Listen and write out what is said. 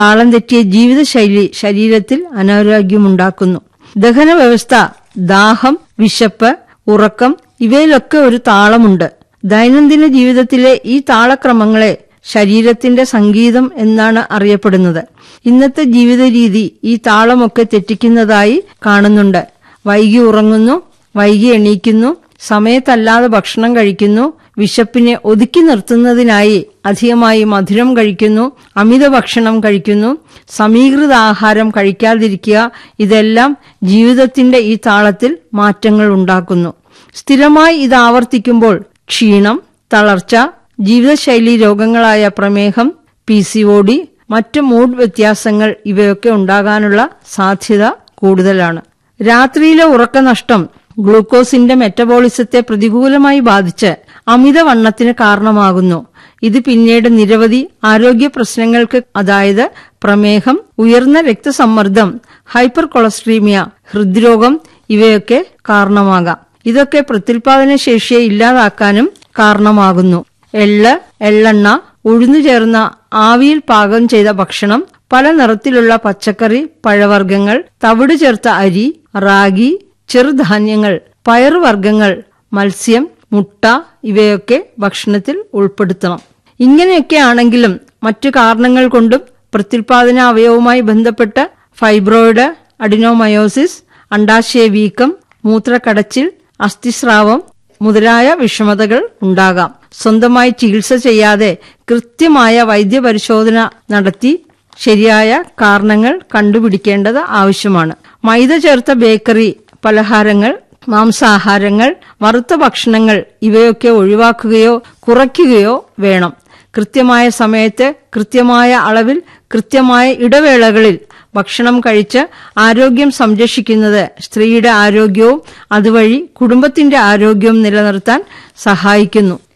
താളം തെറ്റിയ ജീവിതശൈലി ശരീരത്തിൽ അനാരോഗ്യമുണ്ടാക്കുന്നു ദഹന വ്യവസ്ഥ ദാഹം വിശപ്പ് ഉറക്കം ഇവയിലൊക്കെ ഒരു താളമുണ്ട് ദൈനംദിന ജീവിതത്തിലെ ഈ താളക്രമങ്ങളെ ശരീരത്തിന്റെ സംഗീതം എന്നാണ് അറിയപ്പെടുന്നത് ഇന്നത്തെ ജീവിത രീതി ഈ താളമൊക്കെ തെറ്റിക്കുന്നതായി കാണുന്നുണ്ട് വൈകി ഉറങ്ങുന്നു വൈകി എണീക്കുന്നു സമയത്തല്ലാതെ ഭക്ഷണം കഴിക്കുന്നു വിശപ്പിനെ ഒതുക്കി നിർത്തുന്നതിനായി അധികമായി മധുരം കഴിക്കുന്നു അമിത ഭക്ഷണം കഴിക്കുന്നു സമീകൃത ആഹാരം കഴിക്കാതിരിക്കുക ഇതെല്ലാം ജീവിതത്തിന്റെ ഈ താളത്തിൽ മാറ്റങ്ങൾ ഉണ്ടാക്കുന്നു സ്ഥിരമായി ഇത് ആവർത്തിക്കുമ്പോൾ ക്ഷീണം തളർച്ച ജീവിതശൈലി രോഗങ്ങളായ പ്രമേഹം പി സി ഒ ഡി മറ്റ് മൂഡ് വ്യത്യാസങ്ങൾ ഇവയൊക്കെ ഉണ്ടാകാനുള്ള സാധ്യത കൂടുതലാണ് രാത്രിയിലെ ഉറക്കനഷ്ടം ഗ്ലൂക്കോസിന്റെ മെറ്റബോളിസത്തെ പ്രതികൂലമായി ബാധിച്ച് അമിതവണ്ണത്തിന് കാരണമാകുന്നു ഇത് പിന്നീട് നിരവധി ആരോഗ്യ പ്രശ്നങ്ങൾക്ക് അതായത് പ്രമേഹം ഉയർന്ന രക്തസമ്മർദ്ദം ഹൈപ്പർ കൊളസ്ട്രീമിയ ഹൃദ്രോഗം ഇവയൊക്കെ കാരണമാകാം ഇതൊക്കെ പ്രത്യുൽപാദന ശേഷിയെ ഇല്ലാതാക്കാനും കാരണമാകുന്നു എള്ള് എള്ളെണ്ണ ഉഴുന്നു ചേർന്ന ആവിയിൽ പാകം ചെയ്ത ഭക്ഷണം പല നിറത്തിലുള്ള പച്ചക്കറി പഴവർഗ്ഗങ്ങൾ തവിട് ചേർത്ത അരി റാഗി ചെറുധാന്യങ്ങൾ പയറുവർഗ്ഗങ്ങൾ മത്സ്യം മുട്ട ഇവയൊക്കെ ഭക്ഷണത്തിൽ ഉൾപ്പെടുത്തണം ഇങ്ങനെയൊക്കെ ആണെങ്കിലും മറ്റു കാരണങ്ങൾ കൊണ്ടും പ്രത്യുൽപാദന അവയവുമായി ബന്ധപ്പെട്ട് ഫൈബ്രോയിഡ് അഡിനോമയോസിസ് അണ്ടാശയ വീക്കം മൂത്രക്കടച്ചിൽ അസ്ഥിസ്രാവം മുതലായ വിഷമതകൾ ഉണ്ടാകാം സ്വന്തമായി ചികിത്സ ചെയ്യാതെ കൃത്യമായ വൈദ്യപരിശോധന നടത്തി ശരിയായ കാരണങ്ങൾ കണ്ടുപിടിക്കേണ്ടത് ആവശ്യമാണ് മൈദ ചേർത്ത ബേക്കറി പലഹാരങ്ങൾ മാംസാഹാരങ്ങൾ വറുത്ത ഭക്ഷണങ്ങൾ ഇവയൊക്കെ ഒഴിവാക്കുകയോ കുറയ്ക്കുകയോ വേണം കൃത്യമായ സമയത്ത് കൃത്യമായ അളവിൽ കൃത്യമായ ഇടവേളകളിൽ ഭക്ഷണം കഴിച്ച് ആരോഗ്യം സംരക്ഷിക്കുന്നത് സ്ത്രീയുടെ ആരോഗ്യവും അതുവഴി കുടുംബത്തിന്റെ ആരോഗ്യവും നിലനിർത്താൻ സഹായിക്കുന്നു